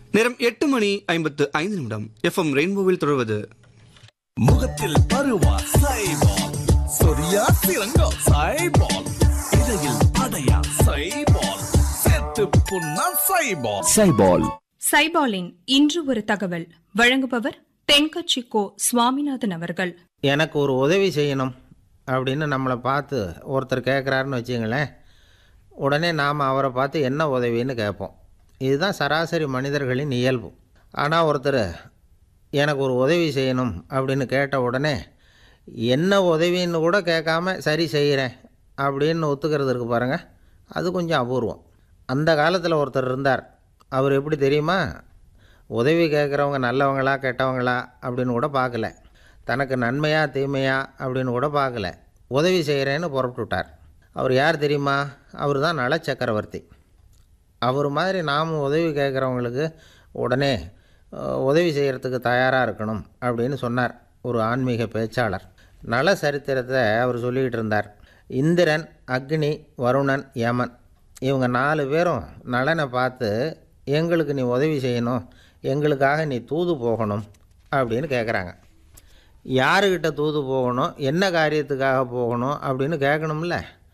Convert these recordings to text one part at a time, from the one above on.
நேரம் எட்டு மணி ஐம்பத்து ஐந்து நிமிடம் எஃப்எம் ரெயின்போவில் தொடர்வது முகத்தில் பருவா சைபால் சொரியா சிறங்கா சைபால் இடையில் அடையா சைபால் சேர்த்து புண்ணா சைபால் சைபால் சைபாலின் இன்று ஒரு தகவல் வழங்குபவர் தென்கட்சி கோ சுவாமிநாதன் அவர்கள் எனக்கு ஒரு உதவி செய்யணும் அப்படின்னு நம்மளை பார்த்து ஒருத்தர் கேட்குறாருன்னு வச்சுங்களேன் உடனே நாம் அவரை பார்த்து என்ன உதவின்னு கேட்போம் இதுதான் சராசரி மனிதர்களின் இயல்பு ஆனால் ஒருத்தர் எனக்கு ஒரு உதவி செய்யணும் அப்படின்னு கேட்ட உடனே என்ன உதவின்னு கூட கேட்காம சரி செய்கிறேன் அப்படின்னு ஒத்துக்கிறது இருக்கு பாருங்கள் அது கொஞ்சம் அபூர்வம் அந்த காலத்தில் ஒருத்தர் இருந்தார் அவர் எப்படி தெரியுமா உதவி கேட்குறவங்க நல்லவங்களா கெட்டவங்களா அப்படின்னு கூட பார்க்கல தனக்கு நன்மையா தீமையா அப்படின்னு கூட பார்க்கல உதவி செய்கிறேன்னு புறப்பட்டு விட்டார் அவர் யார் தெரியுமா அவர் தான் நல சக்கரவர்த்தி அவர் மாதிரி நாமும் உதவி கேட்குறவங்களுக்கு உடனே அஹ், உதவி செய்கிறதுக்கு தயாராக இருக்கணும் அப்படின்னு சொன்னார் ஒரு ஆன்மீக பேச்சாளர் நல சரித்திரத்தை அவர் சொல்லிக்கிட்டு இருந்தார் இந்திரன் அக்னி வருணன் யமன் இவங்க நாலு பேரும் நலனை பார்த்து எங்களுக்கு நீ உதவி செய்யணும் எங்களுக்காக நீ தூது போகணும் அப்படின்னு கேட்குறாங்க யாருக்கிட்ட தூது போகணும் என்ன காரியத்துக்காக போகணும் அப்படின்னு கேட்கணும்ல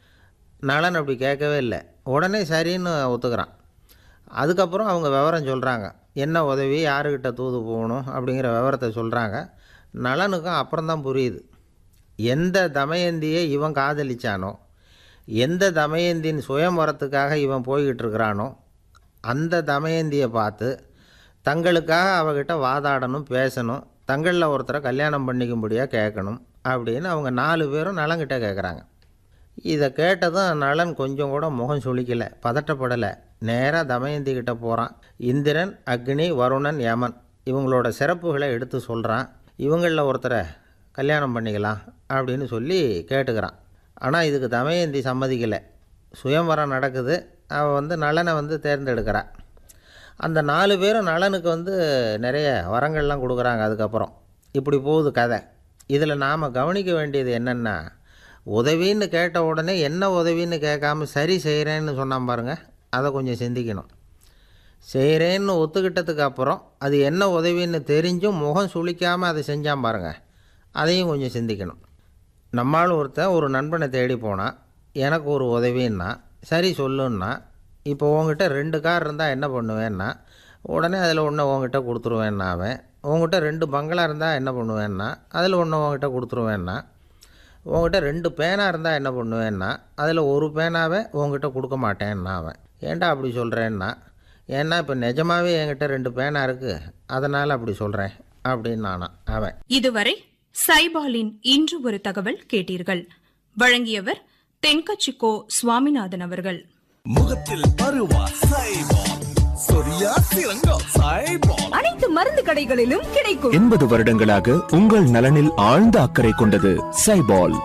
நலன் அப்படி கேட்கவே இல்லை உடனே சரின்னு ஒத்துக்கிறான் அதுக்கப்புறம் அவங்க விவரம் சொல்கிறாங்க என்ன உதவி யாருக்கிட்ட தூது போகணும் அப்படிங்கிற விவரத்தை சொல்கிறாங்க நலனுக்கும் அப்புறம்தான் புரியுது எந்த தமயந்தியை இவன் காதலிச்சானோ எந்த தமயந்தின் சுயம்பரத்துக்காக இவன் போய்கிட்டு இருக்கிறானோ அந்த தமயந்தியை பார்த்து தங்களுக்காக அவகிட்ட வாதாடணும் பேசணும் தங்களில் ஒருத்தரை கல்யாணம் பண்ணிக்கும்படியாக கேட்கணும் அப்படின்னு அவங்க நாலு பேரும் நலங்கிட்ட கேட்குறாங்க இதை கேட்டதும் நலன் கொஞ்சம் கூட முகம் சுளிக்கலை பதட்டப்படலை நேராக தமயந்தி கிட்ட போகிறான் இந்திரன் அக்னி வருணன் யமன் இவங்களோட சிறப்புகளை எடுத்து சொல்கிறான் இவங்களில் ஒருத்தரை கல்யாணம் பண்ணிக்கலாம் அப்படின்னு சொல்லி கேட்டுக்கிறான் ஆனால் இதுக்கு தமயந்தி சம்மதிக்கலை சுயம்வரம் நடக்குது அவள் வந்து நலனை வந்து தேர்ந்தெடுக்கிறா அந்த நாலு பேரும் நலனுக்கு வந்து நிறைய வரங்கள்லாம் கொடுக்குறாங்க அதுக்கப்புறம் இப்படி போகுது கதை இதில் நாம் கவனிக்க வேண்டியது என்னென்னா உதவின்னு கேட்ட உடனே என்ன உதவின்னு கேட்காம சரி செய்கிறேன்னு சொன்னான் பாருங்க அதை கொஞ்சம் சிந்திக்கணும் செய்கிறேன்னு ஒத்துக்கிட்டதுக்கு அப்புறம் அது என்ன உதவின்னு தெரிஞ்சும் முகம் சுளிக்காமல் அதை செஞ்சான் பாருங்க அதையும் கொஞ்சம் சிந்திக்கணும் நம்மால் ஒருத்தன் ஒரு நண்பனை தேடி போனான் எனக்கு ஒரு உதவின்னா சரி சொல்லுன்னா இப்போ உங்ககிட்ட ரெண்டு கார் இருந்தால் என்ன பண்ணுவேன்னா உடனே அதில் ஒன்று உங்ககிட்ட கொடுத்துருவேன்னா அவன் உங்ககிட்ட ரெண்டு பங்களா இருந்தால் என்ன பண்ணுவேன்னா அதில் ஒன்று உங்ககிட்ட கொடுத்துருவேன்னா உங்ககிட்ட ரெண்டு பேனா இருந்தால் என்ன பண்ணுவேன்னா அதில் ஒரு பேனாவை உங்ககிட்ட கொடுக்க மாட்டேன்னா அவன் ஏன்டா அப்படி சொல்கிறேன்னா ஏன்னா இப்போ நிஜமாவே என்கிட்ட ரெண்டு பேனா இருக்குது அதனால் அப்படி சொல்கிறேன் அப்படின்னு நானா அவன் இதுவரை சைபாலின் இன்று ஒரு தகவல் கேட்டீர்கள் வழங்கியவர் தென்கட்சி கோ சுவாமிநாதன் அவர்கள் முகத்தில் பருவா சைபால் சொரியா சிறங்கா சைபால் அனைத்து மருந்து கடைகளிலும் கிடைக்கும் எண்பது வருடங்களாக உங்கள் நலனில் ஆழ்ந்த அக்கறை கொண்டது சைபால்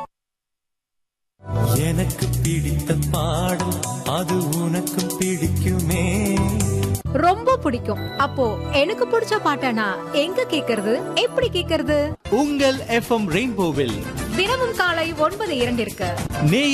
எனக்கு பிடித்த பாடல் அது உனக்கும் பிடிக்குமே ரொம்ப பிடிக்கும் அப்போ எனக்கு பிடிச்ச பாட்டனா எங்க கேக்குறது எப்படி கேக்குறது உங்கள் எஃப்எம் ரெயின்போவில் தினமும் காலை ஒன்பது இரண்டிற்கு நே